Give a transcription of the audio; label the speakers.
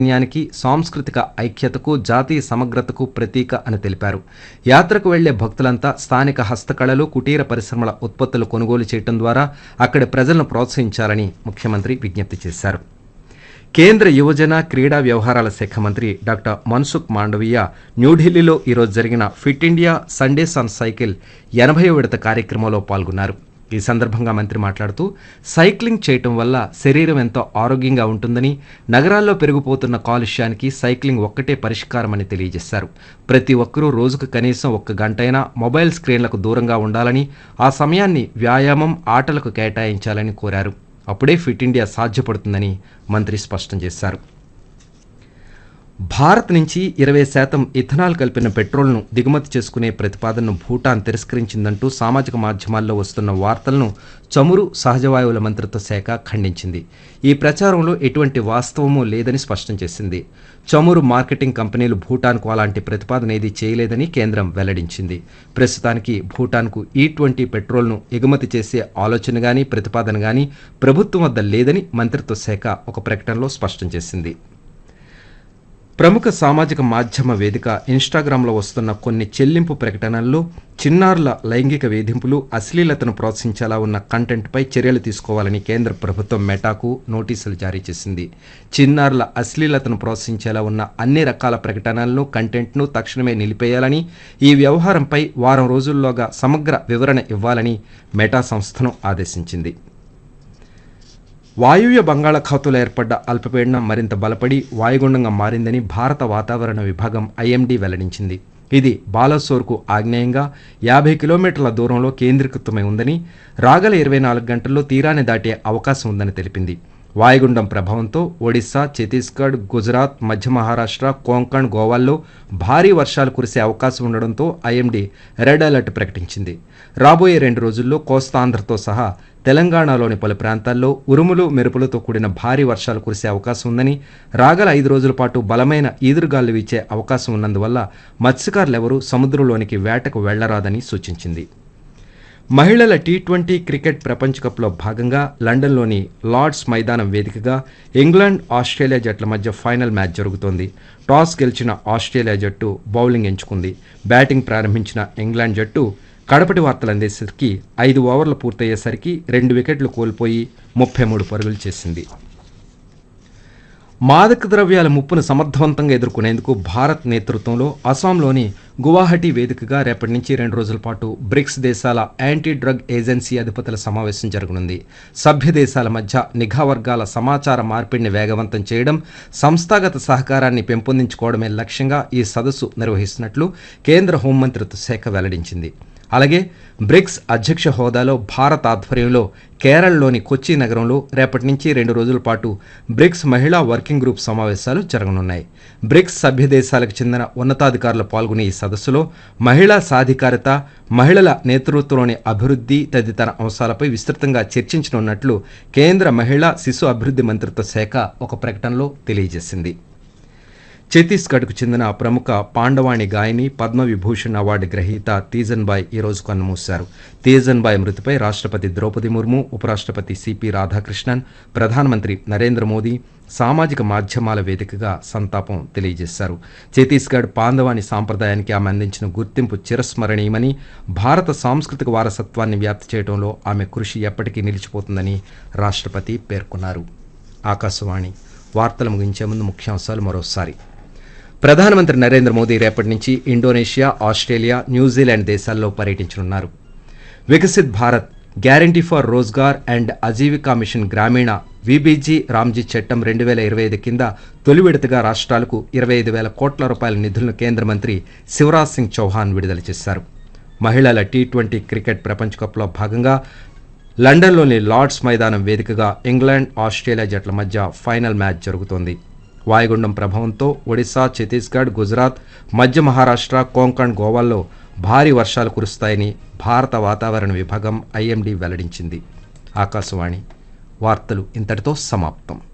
Speaker 1: సైన్యానికి సాంస్కృతిక ఐక్యతకు జాతీయ సమగ్రతకు ప్రతీక అని తెలిపారు యాత్రకు వెళ్లే భక్తులంతా స్థానిక హస్తకళలు కుటీర పరిశ్రమల ఉత్పత్తులు కొనుగోలు చేయడం ద్వారా అక్కడి ప్రజలను ప్రోత్సహించాలని ముఖ్యమంత్రి విజ్ఞప్తి చేశారు కేంద్ర యువజన క్రీడా వ్యవహారాల శాఖ మంత్రి డాక్టర్ మన్సుఖ్ మాండవీయ న్యూఢిల్లీలో ఈరోజు జరిగిన fit India Sundays on cycle ఎనభై విడత కార్యక్రమంలో పాల్గొన్నారు ఈ సందర్భంగా మంత్రి మాట్లాడుతూ సైక్లింగ్ చేయటం వల్ల శరీరం ఎంతో ఆరోగ్యంగా ఉంటుందని నగరాల్లో పెరిగిపోతున్న కాలుష్యానికి సైక్లింగ్ ఒక్కటే పరిష్కారమని తెలియజేశారు ప్రతి ఒక్కరూ రోజుకు కనీసం ఒక్క గంటైనా మొబైల్ స్క్రీన్లకు దూరంగా ఉండాలని ఆ సమయాన్ని వ్యాయామం ఆటలకు కేటాయించాలని కోరారు అప్పుడే ఫిట్ ఇండియా సాధ్యపడుతుందని మంత్రి స్పష్టం చేశారు భారత్ నుంచి ఇరవై శాతం ఇథనాల్ కలిపిన పెట్రోల్ను దిగుమతి చేసుకునే ప్రతిపాదనను భూటాన్ తిరస్కరించిందంటూ సామాజిక మాధ్యమాల్లో వస్తున్న వార్తలను చమురు సహజవాయువుల మంత్రిత్వ శాఖ ఖండించింది ఈ ప్రచారంలో ఎటువంటి వాస్తవమూ లేదని స్పష్టం చేసింది చమురు మార్కెటింగ్ కంపెనీలు భూటాన్కు అలాంటి ప్రతిపాదన ఏది చేయలేదని కేంద్రం వెల్లడించింది ప్రస్తుతానికి భూటాన్కు ఈ ట్వంటీ పెట్రోల్ను ఎగుమతి చేసే ఆలోచన గానీ ప్రతిపాదన గానీ ప్రభుత్వం వద్ద లేదని మంత్రిత్వ శాఖ ఒక ప్రకటనలో స్పష్టం చేసింది ప్రముఖ సామాజిక మాధ్యమ వేదిక ఇన్స్టాగ్రామ్లో వస్తున్న కొన్ని చెల్లింపు ప్రకటనల్లో చిన్నారుల లైంగిక వేధింపులు అశ్లీలతను ప్రోత్సహించేలా ఉన్న కంటెంట్పై చర్యలు తీసుకోవాలని కేంద్ర ప్రభుత్వం మెటాకు నోటీసులు జారీ చేసింది చిన్నారుల అశ్లీలతను ప్రోత్సహించేలా ఉన్న అన్ని రకాల ప్రకటనలను కంటెంట్ను తక్షణమే నిలిపేయాలని ఈ వ్యవహారంపై వారం రోజుల్లోగా సమగ్ర వివరణ ఇవ్వాలని మెటా సంస్థను ఆదేశించింది వాయువ్య బంగాళాఖాతంలో ఏర్పడ్డ అల్పపీడనం మరింత బలపడి వాయుగుండంగా మారిందని భారత వాతావరణ విభాగం ఐఎండీ వెల్లడించింది ఇది బాలసోర్కు ఆగ్నేయంగా యాభై కిలోమీటర్ల దూరంలో కేంద్రీకృతమై ఉందని రాగల ఇరవై నాలుగు గంటల్లో తీరాన్ని దాటే అవకాశం ఉందని తెలిపింది వాయుగుండం ప్రభావంతో ఒడిశా ఛత్తీస్గఢ్ గుజరాత్ మధ్య మహారాష్ట్ర కోంకణ్ గోవాల్లో భారీ వర్షాలు కురిసే అవకాశం ఉండడంతో ఐఎండీ రెడ్ అలర్ట్ ప్రకటించింది రాబోయే రెండు రోజుల్లో కోస్తాంధ్రతో సహా తెలంగాణలోని పలు ప్రాంతాల్లో ఉరుములు మెరుపులతో కూడిన భారీ వర్షాలు కురిసే అవకాశం ఉందని రాగల ఐదు రోజుల పాటు బలమైన ఈదురుగాలు వీచే అవకాశం ఉన్నందువల్ల మత్స్యకారులెవరూ సముద్రంలోనికి వేటకు వెళ్లరాదని సూచించింది మహిళల టీ ట్వంటీ క్రికెట్ ప్రపంచ కప్లో భాగంగా లండన్లోని లార్డ్స్ మైదానం వేదికగా ఇంగ్లాండ్ ఆస్ట్రేలియా జట్ల మధ్య ఫైనల్ మ్యాచ్ జరుగుతోంది టాస్ గెలిచిన ఆస్ట్రేలియా జట్టు బౌలింగ్ ఎంచుకుంది బ్యాటింగ్ ప్రారంభించిన ఇంగ్లాండ్ జట్టు కడపటి వార్తలు అందేసరికి ఐదు ఓవర్లు పూర్తయ్యేసరికి రెండు వికెట్లు కోల్పోయి ముప్పై మూడు పరుగులు చేసింది మాదక ద్రవ్యాల ముప్పును సమర్థవంతంగా ఎదుర్కొనేందుకు భారత్ నేతృత్వంలో అస్సాంలోని గువాహటి వేదికగా రేపటి నుంచి రెండు రోజుల పాటు బ్రిక్స్ దేశాల యాంటీ డ్రగ్ ఏజెన్సీ అధిపతుల సమావేశం జరగనుంది సభ్య దేశాల మధ్య నిఘా వర్గాల సమాచార మార్పిడిని వేగవంతం చేయడం సంస్థాగత సహకారాన్ని పెంపొందించుకోవడమే లక్ష్యంగా ఈ సదస్సు నిర్వహిస్తున్నట్లు కేంద్ర హోంమంత్రిత్వ శాఖ వెల్లడించింది అలాగే బ్రిక్స్ అధ్యక్ష హోదాలో భారత్ ఆధ్వర్యంలో కేరళలోని కొచ్చి నగరంలో రేపటి నుంచి రెండు రోజుల పాటు బ్రిక్స్ మహిళా వర్కింగ్ గ్రూప్ సమావేశాలు జరగనున్నాయి బ్రిక్స్ సభ్య దేశాలకు చెందిన ఉన్నతాధికారులు పాల్గొనే ఈ సదస్సులో మహిళా సాధికారత మహిళల నేతృత్వంలోని అభివృద్ధి తదితర అంశాలపై విస్తృతంగా చర్చించనున్నట్లు కేంద్ర మహిళా శిశు అభివృద్ధి మంత్రిత్వ శాఖ ఒక ప్రకటనలో తెలియజేసింది ఛత్తీస్గఢ్కు చెందిన ప్రముఖ పాండవాణి గాయని పద్మవిభూషణ్ అవార్డు గ్రహీత తీజన్బాయ్ ఈరోజు కన్నుమూశారు తీజన్బాయ్ మృతిపై రాష్ట్రపతి ద్రౌపది ముర్ము ఉపరాష్ట్రపతి సిపి రాధాకృష్ణన్ ప్రధానమంత్రి నరేంద్ర మోదీ సామాజిక మాధ్యమాల వేదికగా సంతాపం తెలియజేశారు ఛత్తీస్గఢ్ పాండవాణి సాంప్రదాయానికి ఆమె అందించిన గుర్తింపు చిరస్మరణీయమని భారత సాంస్కృతిక వారసత్వాన్ని వ్యాప్తి చేయడంలో ఆమె కృషి ఎప్పటికీ నిలిచిపోతుందని రాష్ట్రపతి పేర్కొన్నారు ఆకాశవాణి వార్తలు ముగించే ముందు ముఖ్యాంశాలు మరోసారి ప్రధానమంత్రి నరేంద్ర మోదీ రేపటి నుంచి ఇండోనేషియా ఆస్ట్రేలియా న్యూజిలాండ్ దేశాల్లో పర్యటించనున్నారు Viksit Bharat guarantee for Rozgar and Ajeevika mission Gramin VBG RAM G చట్టం రెండు వేల ఇరవై ఐదు కింద తొలి విడతగా రాష్ట్రాలకు ఇరవై ఐదు వేల కోట్ల రూపాయల నిధులను కేంద్ర మంత్రి శివరాజ్ సింగ్ చౌహాన్ విడుదల చేశారు మహిళల టీ ట్వంటీ క్రికెట్ ప్రపంచ కప్లో భాగంగా లండన్లోని లార్డ్స్ మైదానం వేదికగా ఇంగ్లాండ్ ఆస్ట్రేలియా జట్ల మధ్య ఫైనల్ మ్యాచ్ జరుగుతోంది వాయుగుండం ప్రభావంతో ఒడిశా ఛత్తీస్గఢ్ గుజరాత్ మధ్య మహారాష్ట్ర కోంకణ్ గోవాల్లో భారీ వర్షాలు కురుస్తాయని భారత వాతావరణ విభాగం ఐఎండీ వెల్లడించింది ఆకాశవాణి వార్తలు ఇంతటితో సమాప్తం